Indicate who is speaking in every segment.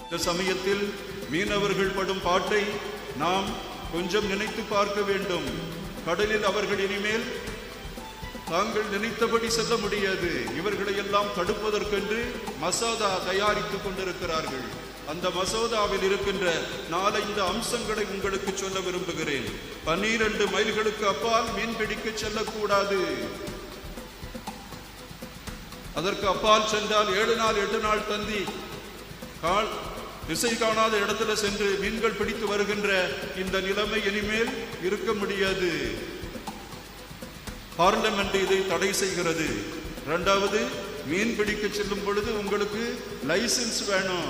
Speaker 1: இந்த சமயத்தில் மீனவர்கள் படும் பாட்டை நாம் கொஞ்சம் நினைத்து பார்க்க வேண்டும் கடலில் அவர்கள் இனிமேல் தாங்கள் நினைத்தபடி செல்ல முடியாது இவர்களை எல்லாம் தடுப்பதற்கென்று மசோதா தயாரித்துக் கொண்டிருக்கிறார்கள் அந்த மசோதாவில் இருக்கின்ற நாலைந்து அம்சங்களை உங்களுக்கு சொல்ல விரும்புகிறேன் பன்னிரண்டு மைல்களுக்கு அப்பால் மீன் பிடிக்க செல்லக்கூடாது அதற்கு அப்பால் சென்றால் ஏழு நாள் எட்டு நாள் தந்தி கால் திசை காணாத இடத்துல சென்று மீன்கள் பிடித்து வருகின்ற இந்த நிலைமை இனிமேல் இருக்க முடியாது பார்லமெண்ட் இதை தடை செய்கிறது இரண்டாவது மீன் பிடிக்க செல்லும் பொழுது உங்களுக்கு லைசென்ஸ் வேணும்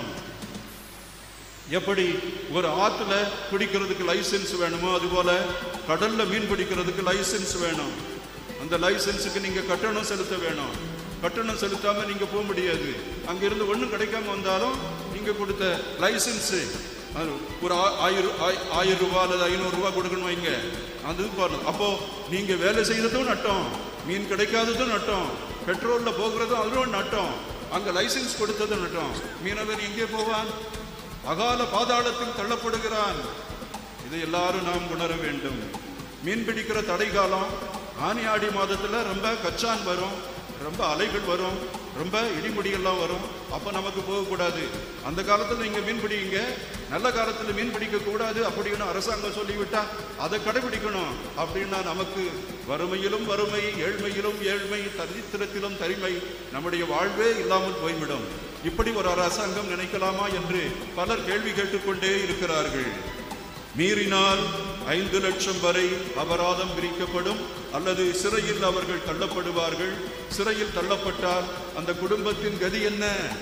Speaker 1: எப்படி ஒரு ஆத்துல பிடிக்கிறதுக்கு லைசென்ஸ் வேணுமோ அதுபோல கடல்ல மீன் பிடிக்கிறதுக்கு லைசென்ஸ் வேணும் அந்த லைசென்ஸுக்கு நீங்க கட்டணம் செலுத்த வேணும் கட்டணம் செலுத்தாம நீங்க போக முடியாது அங்க இருந்து ஒண்ணும் கிடைக்காம வந்தாலும் நீங்க கொடுத்த லைசென்ஸ் ஒரு ஆ- ஆயிரம் ஆய்- ஆயிரம் ரூபாய் அல்லது ஐநூறு ரூபாய் கொடுக்கணும் வைங்க அது பாருங்க அப்போ நீங்க வேலை செய்யறதும் நட்டம் மீன் கிடைக்காததும் நட்டம் பெட்ரோல்ல போகிறதும் அதுவும் நட்டம் அங்க லைசென்ஸ் கொடுத்ததும் நட்டம் மீனவன் எங்கே போவான் அகால பாதாளத்தில் தள்ளப்படுகிறான் இதை எல்லாரும் நாம் உணர வேண்டும் மீன் பிடிக்கிற தடை காலம் ஆனி ஆடி மாதத்துல ரொம்ப கச்சான் வரும் ரொம்ப அலைகள் வரும் ரொம்ப இடிமுடியெல்லாம் வரும் அப்ப நமக்கு போகக்கூடாது அந்த காலத்துல நீங்க மீன் பிடிங்க நல்ல காலத்துல மீன் பிடிக்க கூடாது அப்படின்னு அரசாங்கம் சொல்லிவிட்டா அதை கடைபிடிக்கணும் அப்படின்னா நமக்கு வறுமையிலும் வறுமை ஏழ்மையிலும் ஏழ்மை தரித்திரத்திலும் தரிமை நம்முடைய வாழ்வே இல்லாமல் போய்விடும் இப்படி ஒரு அரசாங்கம் நினைக்கலாமா என்று பலர் கேள்வி கேட்டுக்கொண்டே இருக்கிறார்கள் மீறினால் ஐந்து லட்சம் வரை அபராதம் விரிக்கப்படும் அல்லது சிறையில் அவர்கள் தள்ளப்படுவார்கள் சிறையில் தள்ளப்பட்டால் அந்த குடும்பத்தின் கதி என்ன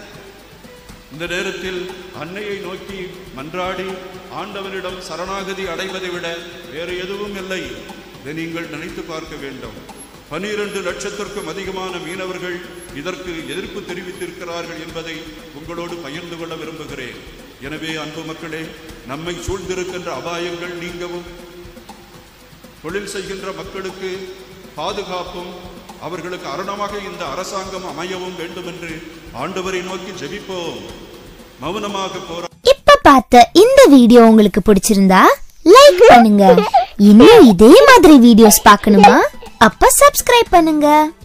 Speaker 1: இந்த நேரத்தில் அன்னையை நோக்கி மன்றாடி ஆண்டவனிடம் சரணாகதி அடைவதை விட வேறு எதுவும் இல்லை இதை நீங்கள் நினைத்து பார்க்க வேண்டும் பனிரெண்டு லட்சத்திற்கும் அதிகமான மீனவர்கள் இதற்கு எதிர்ப்பு தெரிவித்திருக்கிறார்கள் என்பதை உங்களோடு பகிர்ந்து கொள்ள விரும்புகிறேன் எனவே அன்பு மக்களே நம்மை சூழ்ந்திருக்கின்ற அபாயங்கள் நீங்கவும் தொழில் செய்கின்ற மக்களுக்கு பாதுகாப்பும் அவர்களுக்கு அரணமாக இந்த அரசாங்கம் அமையவும் வேண்டும் என்று ஆண்டவரை நோக்கி ஜெபிப்போம் மௌனமாக போரா
Speaker 2: இப்ப பார்த்த இந்த வீடியோ உங்களுக்கு பிடிச்சிருந்தா லைக் பண்ணுங்க இன்னும் இதே மாதிரி வீடியோஸ் பார்க்கணுமா அப்ப சப்ஸ்கிரைப் பண்ணுங்க